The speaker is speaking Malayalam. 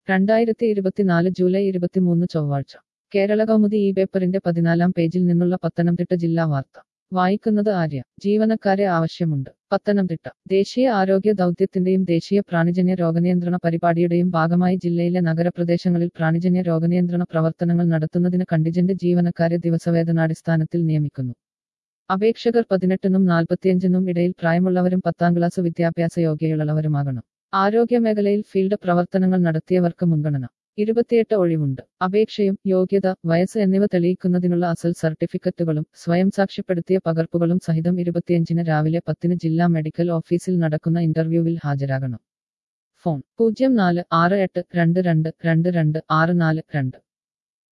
രണ്ടായിരത്തി ഇരുപത്തിനാല് ജൂലൈ ഇരുപത്തിമൂന്ന് ചൊവ്വാഴ്ച കേരള കൗമുദി ഈ പേപ്പറിന്റെ പതിനാലാം പേജിൽ നിന്നുള്ള പത്തനംതിട്ട ജില്ലാ വാർത്ത വായിക്കുന്നത് ആര്യ ജീവനക്കാരെ ആവശ്യമുണ്ട് പത്തനംതിട്ട ദേശീയ ആരോഗ്യ ദൗത്യത്തിന്റെയും ദേശീയ പ്രാണിജന്യ രോഗനിയന്ത്രണ പരിപാടിയുടെയും ഭാഗമായി ജില്ലയിലെ നഗരപ്രദേശങ്ങളിൽ പ്രാണിജന്യ രോഗനിയന്ത്രണ പ്രവർത്തനങ്ങൾ നടത്തുന്നതിന് കണ്ടിജന്റ് ജീവനക്കാരെ ദിവസവേതനാടിസ്ഥാനത്തിൽ നിയമിക്കുന്നു അപേക്ഷകർ പതിനെട്ടിനും നാൽപ്പത്തിയഞ്ചിനും ഇടയിൽ പ്രായമുള്ളവരും പത്താം ക്ലാസ് വിദ്യാഭ്യാസ യോഗ്യതയുള്ളവരുമാകണം ആരോഗ്യമേഖലയിൽ ഫീൽഡ് പ്രവർത്തനങ്ങൾ നടത്തിയവർക്ക് മുൻഗണന ഇരുപത്തിയെട്ട് ഒഴിവുണ്ട് അപേക്ഷയും യോഗ്യത വയസ്സ് എന്നിവ തെളിയിക്കുന്നതിനുള്ള അസൽ സർട്ടിഫിക്കറ്റുകളും സ്വയം സാക്ഷ്യപ്പെടുത്തിയ പകർപ്പുകളും സഹിതം ഇരുപത്തിയഞ്ചിന് രാവിലെ പത്തിന് ജില്ലാ മെഡിക്കൽ ഓഫീസിൽ നടക്കുന്ന ഇന്റർവ്യൂവിൽ ഹാജരാകണം ഫോൺ പൂജ്യം നാല് ആറ് എട്ട് രണ്ട് രണ്ട് രണ്ട് രണ്ട് ആറ് നാല് രണ്ട്